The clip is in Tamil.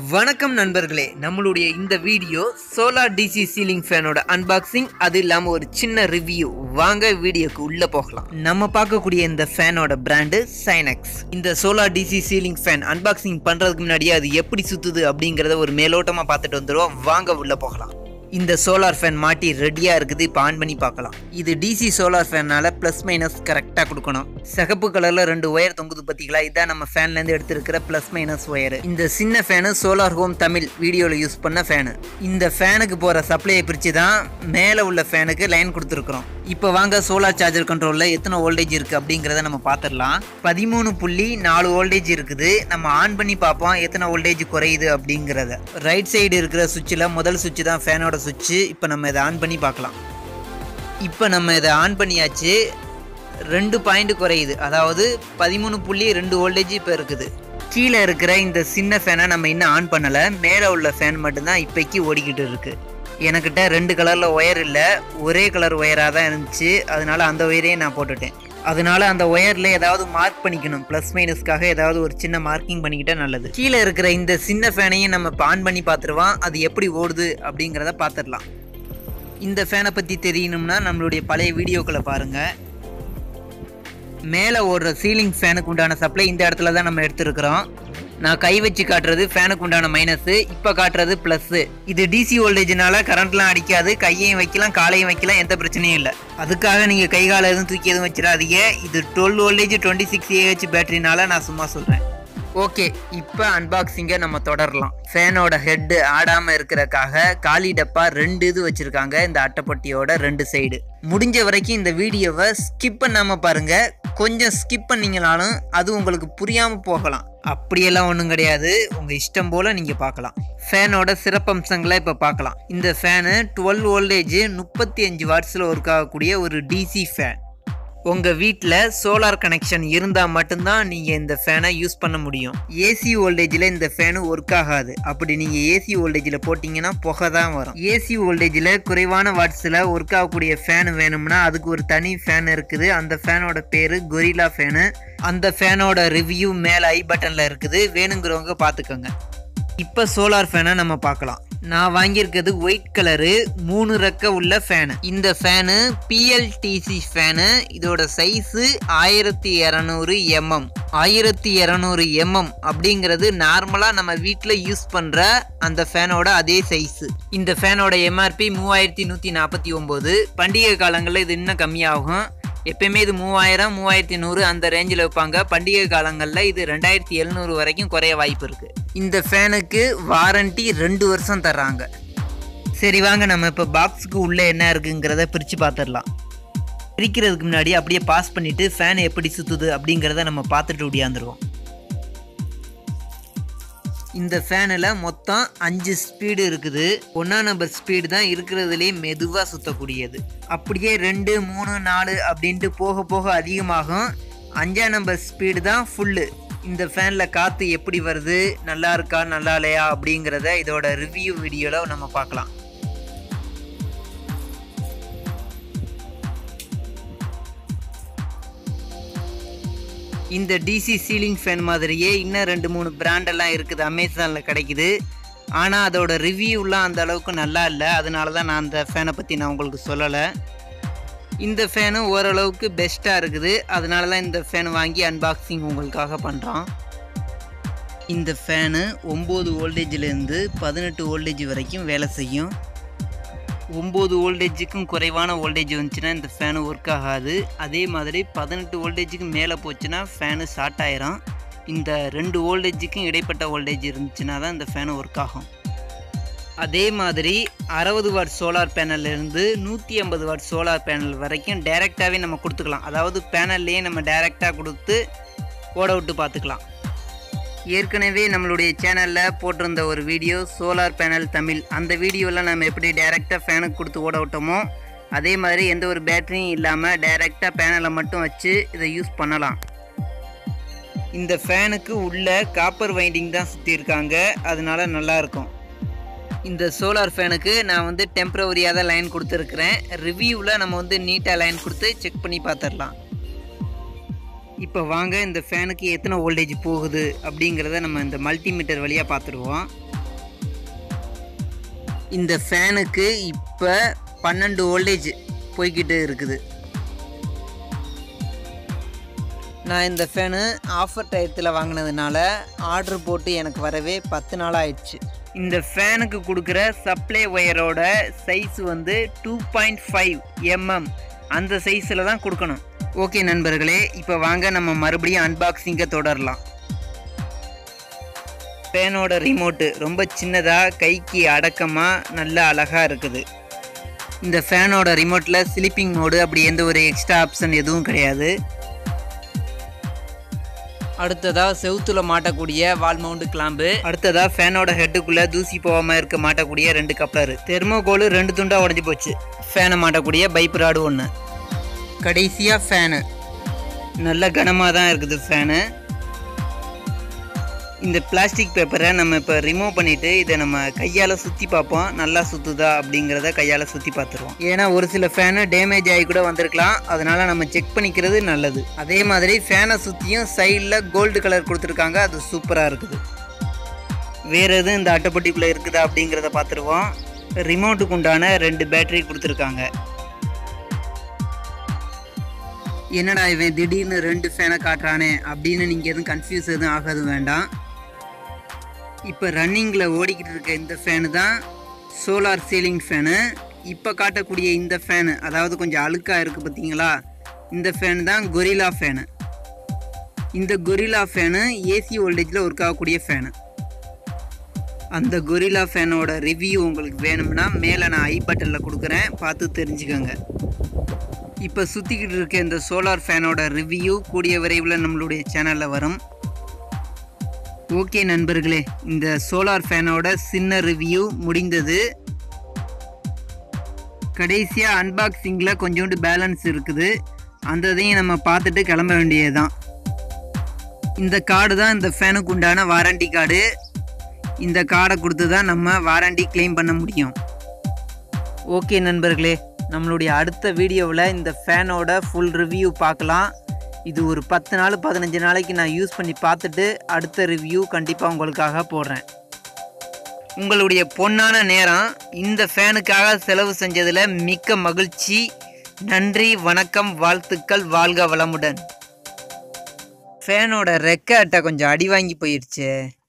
வணக்கம் நண்பர்களே நம்மளுடைய இந்த வீடியோ சோலார் டிசி சீலிங் ஃபேனோட அன்பாக்சிங் அது இல்லாமல் ஒரு சின்ன ரிவ்யூ வாங்க வீடியோக்கு உள்ள போகலாம் நம்ம பார்க்கக்கூடிய இந்த ஃபேனோட பிராண்டு சைனக்ஸ் இந்த solar DC ceiling fan unboxing பண்றதுக்கு முன்னாடியே அது எப்படி சுத்துது அப்படிங்கறத ஒரு மேலோட்டமா பார்த்துட்டு வந்துருவோம் வாங்க உள்ள போகலாம் இந்த சோலார் ஃபேன் மாட்டி ரெடியா இருக்குது இப்போ ஆன் பண்ணி பார்க்கலாம் இது டிசி சோலார் ஃபேனால ப்ளஸ் மைனஸ் கரெக்டாக கொடுக்கணும் சிகப்பு கலர்ல ரெண்டு ஒயர் தொங்குது பார்த்தீங்களா இதான் நம்ம ஃபேன்ல இருந்து எடுத்திருக்கிற ப்ளஸ் மைனஸ் ஒயர் இந்த சின்ன ஃபேனு சோலார் ஹோம் தமிழ் வீடியோவில் யூஸ் பண்ண ஃபேனு இந்த ஃபேனுக்கு போற சப்ளையை பிரித்து தான் மேலே உள்ள ஃபேனுக்கு லைன் கொடுத்துருக்குறோம் இப்போ வாங்க சோலார் சார்ஜர் கண்ட்ரோலில் எத்தனை வோல்டேஜ் இருக்குது அப்படிங்கிறத நம்ம பார்த்துடலாம் பதிமூணு புள்ளி நாலு வோல்டேஜ் இருக்குது நம்ம ஆன் பண்ணி பார்ப்போம் எத்தனை வோல்டேஜ் குறையுது அப்படிங்கிறத ரைட் சைடு இருக்கிற சுவிட்சில் முதல் சுவிட்ச் தான் ஃபேனோட சுவிட்சு இப்போ நம்ம இதை ஆன் பண்ணி பார்க்கலாம் இப்போ நம்ம இதை ஆன் பண்ணியாச்சு ரெண்டு பாயிண்ட் குறையுது அதாவது பதிமூணு புள்ளி ரெண்டு வோல்டேஜ் இப்போ இருக்குது கீழே இருக்கிற இந்த சின்ன ஃபேனை நம்ம இன்னும் ஆன் பண்ணலை மேலே உள்ள ஃபேன் மட்டும்தான் இப்போக்கி ஓடிக்கிட்டு இருக்கு எனக்கிட்ட ரெண்டு கலரில் ஒயர் இல்லை ஒரே கலர் ஒயராக தான் இருந்துச்சு அதனால அந்த ஒயரையே நான் போட்டுட்டேன் அதனால அந்த ஒயரில் ஏதாவது மார்க் பண்ணிக்கணும் ப்ளஸ் மைனஸ்க்காக ஏதாவது ஒரு சின்ன மார்க்கிங் பண்ணிக்கிட்டா நல்லது கீழே இருக்கிற இந்த சின்ன ஃபேனையும் நம்ம இப்போ ஆன் பண்ணி பார்த்துருவோம் அது எப்படி ஓடுது அப்படிங்கிறத பார்த்துடலாம் இந்த ஃபேனை பற்றி தெரியணும்னா நம்மளுடைய பழைய வீடியோக்களை பாருங்கள் மேலே ஓடுற சீலிங் ஃபேனுக்கு உண்டான சப்ளை இந்த இடத்துல தான் நம்ம எடுத்துருக்குறோம் நான் கை வச்சு காட்டுறது ஃபேனுக்கு உண்டான மைனஸு இப்போ காட்டுறது ப்ளஸ்ஸு இது டிசி வோல்டேஜ்னால கரண்ட்லாம் அடிக்காது கையையும் வைக்கலாம் காலையும் வைக்கலாம் எந்த பிரச்சனையும் இல்லை அதுக்காக நீங்கள் கை காலை எதுவும் தூக்கி எதுவும் வச்சிடாதீங்க இது twelve voltage twenty six AH பேட்டரினால நான் சும்மா சொல்கிறேன் ஓகே இப்போ அன்பாக்சிங்கை நம்ம தொடரலாம் ஃபேனோட ஹெட்டு ஆடாமல் இருக்கிறக்காக காலி டப்பா ரெண்டு இது வச்சுருக்காங்க இந்த அட்டைப்பட்டியோட ரெண்டு சைடு முடிஞ்ச வரைக்கும் இந்த வீடியோவை ஸ்கிப் பண்ணாமல் பாருங்கள் கொஞ்சம் ஸ்கிப் பண்ணீங்கனாலும் அது உங்களுக்கு புரியாமல் போகலாம் அப்படியெல்லாம் ஒன்றும் கிடையாது உங்கள் இஷ்டம் போல் நீங்கள் பார்க்கலாம் ஃபேனோட சிறப்பம்சங்களை இப்போ பார்க்கலாம் இந்த ஃபேனு டுவெல் வோல்டேஜ் முப்பத்தி அஞ்சு வாட்ஸில் ஒர்க் ஆகக்கூடிய ஒரு டிசி ஃபேன் உங்கள் வீட்டில் சோலார் கனெக்ஷன் இருந்தால் மட்டும்தான் நீங்கள் இந்த ஃபேனை யூஸ் பண்ண முடியும் ஏசி வோல்டேஜில் இந்த ஃபேனு ஒர்க் ஆகாது அப்படி நீங்கள் ஏசி வோல்டேஜில் போட்டிங்கன்னா புகை தான் வரும் ஏசி வோல்டேஜில் குறைவான வாட்ஸில் ஒர்க் ஆகக்கூடிய ஃபேன் வேணும்னா அதுக்கு ஒரு தனி ஃபேன் இருக்குது அந்த ஃபேனோட பேர் கொரிலா ஃபேனு அந்த ஃபேனோட ரிவ்யூ மேலே ஐ பட்டனில் இருக்குது வேணுங்கிறவங்க பார்த்துக்கோங்க இப்போ சோலார் ஃபேனை நம்ம பார்க்கலாம் நான் வாங்கியிருக்கிறது ஒயிட் கலரு மூணு ரெக்க உள்ள ஃபேனு இந்த ஃபேனு பிஎல்டிசி ஃபேனு இதோட சைஸு ஆயிரத்தி இரநூறு எம்எம் ஆயிரத்தி இரநூறு எம்எம் அப்படிங்கிறது நார்மலாக நம்ம வீட்டில் யூஸ் பண்ணுற அந்த ஃபேனோட அதே சைஸு இந்த ஃபேனோட எம்ஆர்பி மூவாயிரத்தி நூற்றி நாற்பத்தி ஒம்பது பண்டிகை காலங்களில் இது இன்னும் கம்மியாகும் எப்பயுமே இது மூவாயிரம் மூவாயிரத்தி நூறு அந்த ரேஞ்சில் வைப்பாங்க பண்டிகை காலங்களில் இது ரெண்டாயிரத்தி எழுநூறு வரைக்கும் குறைய வாய்ப்பு இருக்குது இந்த ஃபேனுக்கு வாரண்டி ரெண்டு வருஷம் தர்றாங்க சரி வாங்க நம்ம இப்போ பாக்ஸுக்கு உள்ளே என்ன இருக்குங்கிறத பிரித்து பார்த்துடலாம் பிரிக்கிறதுக்கு முன்னாடி அப்படியே பாஸ் பண்ணிவிட்டு ஃபேன் எப்படி சுற்றுது அப்படிங்கிறத நம்ம பார்த்துட்டு ஓடியாந்துருவோம் இந்த ஃபேனில் மொத்தம் அஞ்சு ஸ்பீடு இருக்குது ஒன்றா நம்பர் ஸ்பீடு தான் இருக்கிறதுலே மெதுவாக சுற்றக்கூடியது அப்படியே ரெண்டு மூணு நாலு அப்படின்ட்டு போக போக அதிகமாகும் அஞ்சாம் நம்பர் ஸ்பீடு தான் ஃபுல்லு இந்த ஃபேனில் காற்று எப்படி வருது நல்லா இருக்கா நல்லா இல்லையா அப்படிங்கிறத இதோட ரிவ்யூ வீடியோவில் நம்ம பார்க்கலாம் இந்த டிசி சீலிங் ஃபேன் மாதிரியே இன்னும் ரெண்டு மூணு பிராண்டெல்லாம் இருக்குது அமேசானில் கிடைக்குது ஆனால் அதோட ரிவ்யூலாம் அந்த அளவுக்கு நல்லா இல்லை அதனால தான் நான் அந்த ஃபேனை பற்றி நான் உங்களுக்கு சொல்லலை இந்த ஃபேனு ஓரளவுக்கு பெஸ்ட்டாக இருக்குது அதனால தான் இந்த ஃபேன் வாங்கி அன்பாக்சிங் உங்களுக்காக பண்ணுறோம் இந்த ஃபேனு ஒம்பது வோல்டேஜ்லேருந்து பதினெட்டு வோல்டேஜ் வரைக்கும் வேலை செய்யும் ஒம்பது வோல்டேஜுக்கும் குறைவான வோல்டேஜ் வந்துச்சுன்னா இந்த ஃபேனு ஒர்க் ஆகாது அதே மாதிரி பதினெட்டு வோல்டேஜுக்கு மேலே போச்சுன்னா ஃபேனு ஷார்ட் ஆயிரும் இந்த ரெண்டு வோல்டேஜுக்கும் இடைப்பட்ட வோல்டேஜ் இருந்துச்சுன்னா தான் இந்த ஃபேனு ஒர்க் ஆகும் அதே மாதிரி அறுபது வாட் சோலார் பேனல்லேருந்து நூற்றி ஐம்பது வாட் சோலார் பேனல் வரைக்கும் டைரெக்டாகவே நம்ம கொடுத்துக்கலாம் அதாவது பேனல்லையே நம்ம டைரெக்டாக கொடுத்து ஓட விட்டு பார்த்துக்கலாம் ஏற்கனவே நம்மளுடைய சேனலில் போட்டிருந்த ஒரு வீடியோ சோலார் பேனல் தமிழ் அந்த வீடியோவில் நம்ம எப்படி டைரெக்டாக ஃபேனுக்கு கொடுத்து ஓட விட்டோமோ அதே மாதிரி எந்த ஒரு பேட்டரியும் இல்லாமல் டைரெக்டாக பேனலை மட்டும் வச்சு இதை யூஸ் பண்ணலாம் இந்த ஃபேனுக்கு உள்ள காப்பர் வைண்டிங் தான் சுற்றியிருக்காங்க அதனால நல்லாயிருக்கும் இந்த சோலார் ஃபேனுக்கு நான் வந்து டெம்ப்ரவரியாக தான் லைன் கொடுத்துருக்குறேன் ரிவ்யூவில் நம்ம வந்து நீட்டாக லைன் கொடுத்து செக் பண்ணி பார்த்துடலாம் இப்போ வாங்க இந்த ஃபேனுக்கு எத்தனை வோல்டேஜ் போகுது அப்படிங்கிறத நம்ம இந்த மல்டிமீட்டர் வழியாக பார்த்துருவோம் இந்த ஃபேனுக்கு இப்போ பன்னெண்டு வோல்டேஜ் போய்கிட்டு இருக்குது நான் இந்த ஃபேனு ஆஃபர் டயத்தில் வாங்கினதுனால ஆர்டர் போட்டு எனக்கு வரவே பத்து நாள் ஆயிடுச்சு இந்த ஃபேனுக்கு கொடுக்குற சப்ளை ஒயரோட சைஸ் வந்து டூ பாயிண்ட் ஃபைவ் எம்எம் அந்த சைஸில் தான் கொடுக்கணும் ஓகே நண்பர்களே இப்போ வாங்க நம்ம மறுபடியும் அன்பாக்சிங்கை தொடரலாம் ஃபேனோட ரிமோட்டு ரொம்ப சின்னதாக கைக்கு அடக்கமாக நல்ல அழகாக இருக்குது இந்த ஃபேனோட ரிமோட்டில் ஸ்லீப்பிங் மோடு அப்படி எந்த ஒரு எக்ஸ்ட்ரா ஆப்ஷன் எதுவும் கிடையாது அடுத்ததாக செவுத்துல மாட்டக்கூடிய வால் மவுண்ட் கிளாம்பு அடுத்ததாக ஃபேனோட ஹெட்டுக்குள்ளே தூசி போகாமல் இருக்க மாட்டக்கூடிய ரெண்டு கப்ளர் தெர்மோகோலு ரெண்டு துண்டாக உடஞ்சி போச்சு ஃபேனை மாட்டக்கூடிய பைப் ராடு ஒன்று கடைசியாக ஃபேனு நல்ல கனமாக தான் இருக்குது ஃபேனு இந்த பிளாஸ்டிக் பேப்பரை நம்ம இப்போ ரிமூவ் பண்ணிவிட்டு இதை நம்ம கையால் சுற்றி பார்ப்போம் நல்லா சுற்றுதா அப்படிங்கிறத கையால் சுற்றி பார்த்துருவோம் ஏன்னா ஒரு சில ஃபேனு டேமேஜ் ஆகி கூட வந்திருக்கலாம் அதனால் நம்ம செக் பண்ணிக்கிறது நல்லது அதே மாதிரி ஃபேனை சுற்றியும் சைடில் கோல்டு கலர் கொடுத்துருக்காங்க அது சூப்பராக இருக்குது வேறு எதுவும் இந்த அட்டைப்பட்டிக்குள்ளே இருக்குதா அப்படிங்கிறத பார்த்துருவோம் ரிமோட்டுக்கு உண்டான ரெண்டு பேட்டரி கொடுத்துருக்காங்க என்னடா இவன் திடீர்னு ரெண்டு ஃபேனை காட்டுறானே அப்படின்னு நீங்கள் எதுவும் கன்ஃபியூஸ் எதுவும் ஆகாது வேண்டாம் இப்போ ரன்னிங்கில் ஓடிக்கிட்டு இருக்க இந்த ஃபேனு தான் சோலார் சீலிங் ஃபேனு இப்போ காட்டக்கூடிய இந்த ஃபேனு அதாவது கொஞ்சம் அழுக்காக இருக்குது பார்த்தீங்களா இந்த ஃபேனு தான் கொரிலா ஃபேனு இந்த கொரிலா ஃபேனு ஏசி வோல்டேஜில் ஒர்க் ஆகக்கூடிய ஃபேனு அந்த கொரிலா ஃபேனோட ரிவ்யூ உங்களுக்கு வேணும்னா மேலே நான் ஐ பட்டனில் கொடுக்குறேன் பார்த்து தெரிஞ்சுக்கோங்க இப்போ சுற்றிக்கிட்டு இருக்க இந்த சோலார் ஃபேனோட ரிவ்யூ கூடிய விரைவில் நம்மளுடைய சேனலில் வரும் ஓகே நண்பர்களே இந்த சோலார் ஃபேனோட சின்ன ரிவ்யூ முடிந்தது கடைசியாக அன்பாக்சிங்கில் கொஞ்சோண்டு பேலன்ஸ் இருக்குது அந்த இதையும் நம்ம பார்த்துட்டு கிளம்ப வேண்டியதுதான் இந்த கார்டு தான் இந்த ஃபேனுக்கு உண்டான வாரண்டி கார்டு இந்த கார்டை கொடுத்து தான் நம்ம வாரண்டி கிளைம் பண்ண முடியும் ஓகே நண்பர்களே நம்மளுடைய அடுத்த வீடியோவில் இந்த ஃபேனோட ஃபுல் ரிவ்யூ பார்க்கலாம் இது ஒரு பத்து நாள் பதினஞ்சு நாளைக்கு நான் யூஸ் பண்ணி பார்த்துட்டு அடுத்த ரிவ்யூ கண்டிப்பாக உங்களுக்காக போடுறேன் உங்களுடைய பொன்னான நேரம் இந்த ஃபேனுக்காக செலவு செஞ்சதில் மிக்க மகிழ்ச்சி நன்றி வணக்கம் வாழ்த்துக்கள் வாழ்க வளமுடன் ஃபேனோட ரெக்க அட்டை கொஞ்சம் அடி வாங்கி போயிடுச்சு